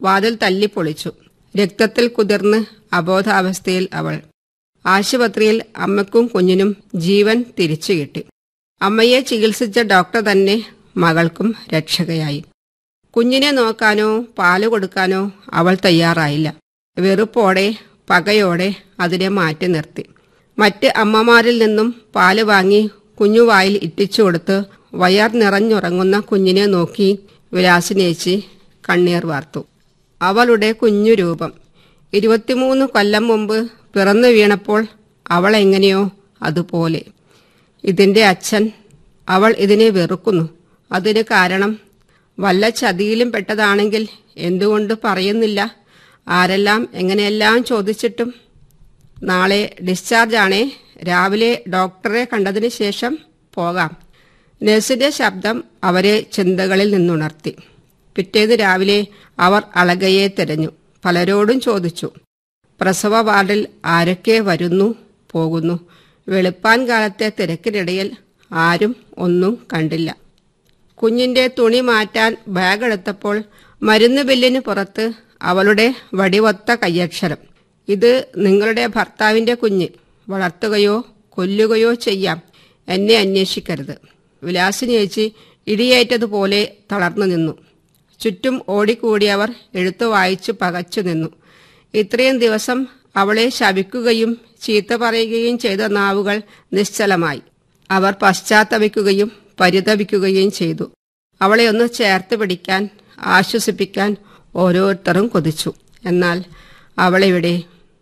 വാതിൽ തല്ലിപ്പൊളിച്ചു രക്തത്തിൽ കുതിർന്ന് അബോധാവസ്ഥയിൽ അവൾ ആശുപത്രിയിൽ അമ്മയ്ക്കും കുഞ്ഞിനും ജീവൻ തിരിച്ചു കിട്ടി അമ്മയെ ചികിത്സിച്ച ഡോക്ടർ തന്നെ മകൾക്കും രക്ഷകയായി കുഞ്ഞിനെ നോക്കാനോ പാല് കൊടുക്കാനോ അവൾ തയ്യാറായില്ല വെറുപ്പോടെ പകയോടെ അതിനെ മാറ്റി നിർത്തി മറ്റ് അമ്മമാരിൽ നിന്നും പാല് വാങ്ങി കുഞ്ഞുവായിൽ ഇറ്റിച്ചു കൊടുത്ത് വയർ നിറഞ്ഞുറങ്ങുന്ന കുഞ്ഞിനെ നോക്കി വിലാസിനേച്ചി കണ്ണീർ വാർത്തു അവളുടെ കുഞ്ഞു രൂപം ഇരുപത്തിമൂന്ന് കൊല്ലം മുമ്പ് പിറന്നു വീണപ്പോൾ അവൾ എങ്ങനെയോ അതുപോലെ ഇതിന്റെ അച്ഛൻ അവൾ ഇതിനെ വെറുക്കുന്നു അതിന് കാരണം വല്ല ചതിയിലും പെട്ടതാണെങ്കിൽ എന്തുകൊണ്ട് പറയുന്നില്ല ആരെല്ലാം എങ്ങനെയെല്ലാം ചോദിച്ചിട്ടും നാളെ ഡിസ്ചാർജ് ആണേ രാവിലെ ഡോക്ടറെ കണ്ടതിന് ശേഷം പോകാം നഴ്സിന്റെ ശബ്ദം അവരെ ചിന്തകളിൽ നിന്നുണർത്തി പിറ്റേന്ന് രാവിലെ അവർ അളകയെ തിരഞ്ഞു പലരോടും ചോദിച്ചു പ്രസവ വാർഡിൽ ആരൊക്കെ വരുന്നു പോകുന്നു വെളുപ്പാൻ കാലത്തെ തിരക്കിനിടയിൽ ആരും ഒന്നും കണ്ടില്ല കുഞ്ഞിന്റെ തുണി മാറ്റാൻ ബാഗ് എടുത്തപ്പോൾ മരുന്ന് ബില്ലിന് പുറത്ത് അവളുടെ വടിവൊത്ത കയ്യക്ഷരം ഇത് നിങ്ങളുടെ ഭർത്താവിന്റെ കുഞ്ഞ് വളർത്തുകയോ കൊല്ലുകയോ ചെയ്യാം എന്നെ അന്വേഷിക്കരുത് വിലാസിനി ചേച്ചി ഇടിയേറ്റതുപോലെ തളർന്നു നിന്നു ചുറ്റും ഓടിക്കൂടിയവർ എഴുത്തു വായിച്ചു പകച്ചു നിന്നു ഇത്രയും ദിവസം അവളെ ശപിക്കുകയും ചീത്ത പറയുകയും ചെയ്ത നാവുകൾ നിശ്ചലമായി അവർ പശ്ചാത്തപിക്കുകയും പരിതപിക്കുകയും ചെയ്തു അവളെ ഒന്ന് ചേർത്ത് പിടിക്കാൻ ആശ്വസിപ്പിക്കാൻ ഓരോരുത്തരും കൊതിച്ചു എന്നാൽ അവളെവിടെ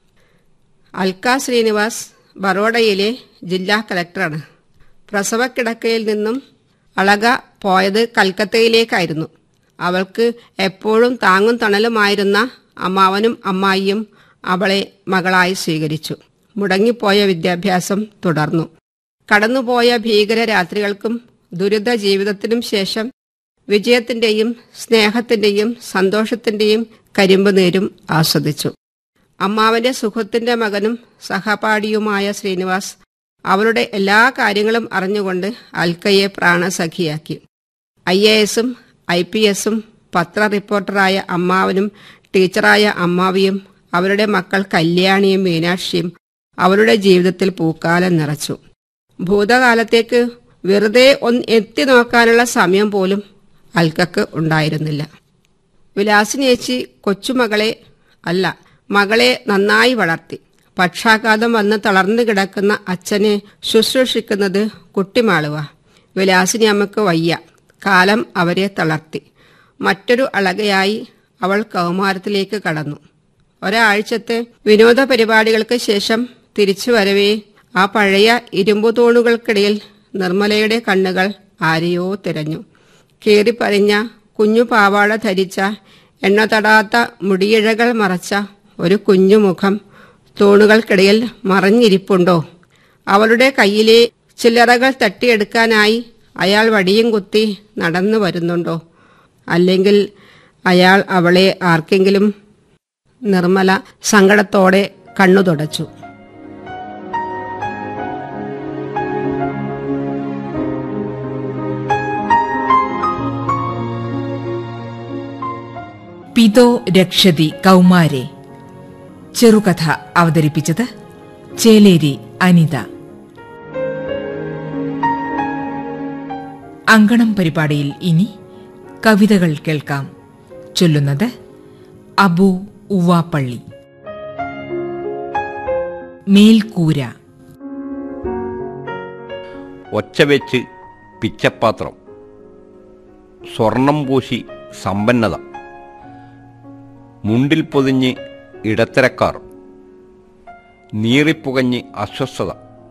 അൽക്ക ശ്രീനിവാസ് ബറോഡയിലെ ജില്ലാ കലക്ടറാണ് പ്രസവക്കിടക്കയിൽ നിന്നും അളക പോയത് കൽക്കത്തയിലേക്കായിരുന്നു അവൾക്ക് എപ്പോഴും താങ്ങും തണലുമായിരുന്ന അമ്മാവനും അമ്മായിയും അവളെ മകളായി സ്വീകരിച്ചു മുടങ്ങിപ്പോയ വിദ്യാഭ്യാസം തുടർന്നു കടന്നുപോയ ഭീകര രാത്രികൾക്കും ദുരിത ജീവിതത്തിനും ശേഷം വിജയത്തിന്റെയും സ്നേഹത്തിന്റെയും സന്തോഷത്തിന്റെയും കരിമ്പ് നേരും ആസ്വദിച്ചു അമ്മാവന്റെ സുഖത്തിന്റെ മകനും സഹപാഠിയുമായ ശ്രീനിവാസ് അവളുടെ എല്ലാ കാര്യങ്ങളും അറിഞ്ഞുകൊണ്ട് അൽക്കയെ പ്രാണസഖിയാക്കി ഐ എ എസും ഐ പി എസും പത്ര റിപ്പോർട്ടറായ അമ്മാവനും ടീച്ചറായ അമ്മാവിയും അവരുടെ മക്കൾ കല്യാണിയും മീനാക്ഷിയും അവരുടെ ജീവിതത്തിൽ പൂക്കാലം നിറച്ചു ഭൂതകാലത്തേക്ക് വെറുതെ ഒന്ന് എത്തി നോക്കാനുള്ള സമയം പോലും അൽക്കക്ക് ഉണ്ടായിരുന്നില്ല വിലാസിനേച്ചി കൊച്ചുമകളെ അല്ല മകളെ നന്നായി വളർത്തി പക്ഷാഘാതം വന്ന് തളർന്നു കിടക്കുന്ന അച്ഛനെ ശുശ്രൂഷിക്കുന്നത് കുട്ടിമാളുവ വിലാസിനി അമ്മക്ക് വയ്യ കാലം അവരെ തളർത്തി മറ്റൊരു അളകയായി അവൾ കൗമാരത്തിലേക്ക് കടന്നു ഒരാഴ്ചത്തെ വിനോദ പരിപാടികൾക്ക് ശേഷം തിരിച്ചു വരവേ ആ പഴയ ഇരുമ്പു തൂണുകൾക്കിടയിൽ നിർമ്മലയുടെ കണ്ണുകൾ ആരെയോ തിരഞ്ഞു കീറിപ്പറിഞ്ഞ കുഞ്ഞു പാവാട ധരിച്ച എണ്ണ തടാത്ത മുടിയിഴകൾ മറച്ച ഒരു കുഞ്ഞുമുഖം തൂണുകൾക്കിടയിൽ മറഞ്ഞിരിപ്പുണ്ടോ അവളുടെ കയ്യിലെ ചില്ലറകൾ തട്ടിയെടുക്കാനായി അയാൾ വടിയും കുത്തി നടന്നു വരുന്നുണ്ടോ അല്ലെങ്കിൽ അയാൾ അവളെ ആർക്കെങ്കിലും നിർമ്മല സങ്കടത്തോടെ കണ്ണു തുടച്ചു പിതോ രക്ഷതി കൗമാരെ ചെറുകഥ അവതരിപ്പിച്ചത് ചേലേരി അനിത അങ്കണം പരിപാടിയിൽ ഇനി കവിതകൾ കേൾക്കാം ചൊല്ലുന്നത് അബു ഉവാപ്പള്ളി മേൽക്കൂര ഒച്ചവെച്ച് പിച്ചപ്പാത്രം സ്വർണം പൂശി സമ്പന്നത മുണ്ടിൽ പൊതിഞ്ഞ് ഇടത്തരക്കാർ നീറിപ്പുകഞ്ഞ് അസ്വസ്ഥത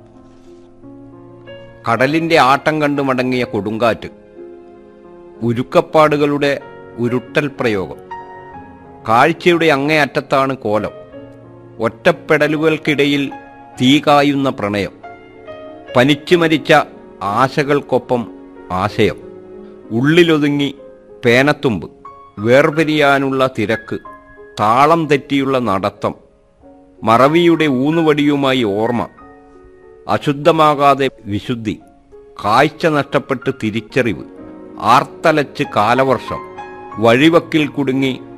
കടലിന്റെ ആട്ടം കണ്ടു മടങ്ങിയ കൊടുങ്കാറ്റ് ഉരുക്കപ്പാടുകളുടെ ഉരുട്ടൽ പ്രയോഗം കാഴ്ചയുടെ അങ്ങേയറ്റത്താണ് കോലം ഒറ്റപ്പെടലുകൾക്കിടയിൽ തീ കായുന്ന പ്രണയം പനിച്ചു മരിച്ച ആശകൾക്കൊപ്പം ആശയം ഉള്ളിലൊതുങ്ങി പേനത്തുമ്പ് വേർപിരിയാനുള്ള തിരക്ക് താളം തെറ്റിയുള്ള നടത്തം മറവിയുടെ ഊന്നുവടിയുമായി ഓർമ്മ അശുദ്ധമാകാതെ വിശുദ്ധി കാഴ്ച നഷ്ടപ്പെട്ട് തിരിച്ചറിവ് ആർത്തലച്ച് കാലവർഷം വഴിവക്കിൽ കുടുങ്ങി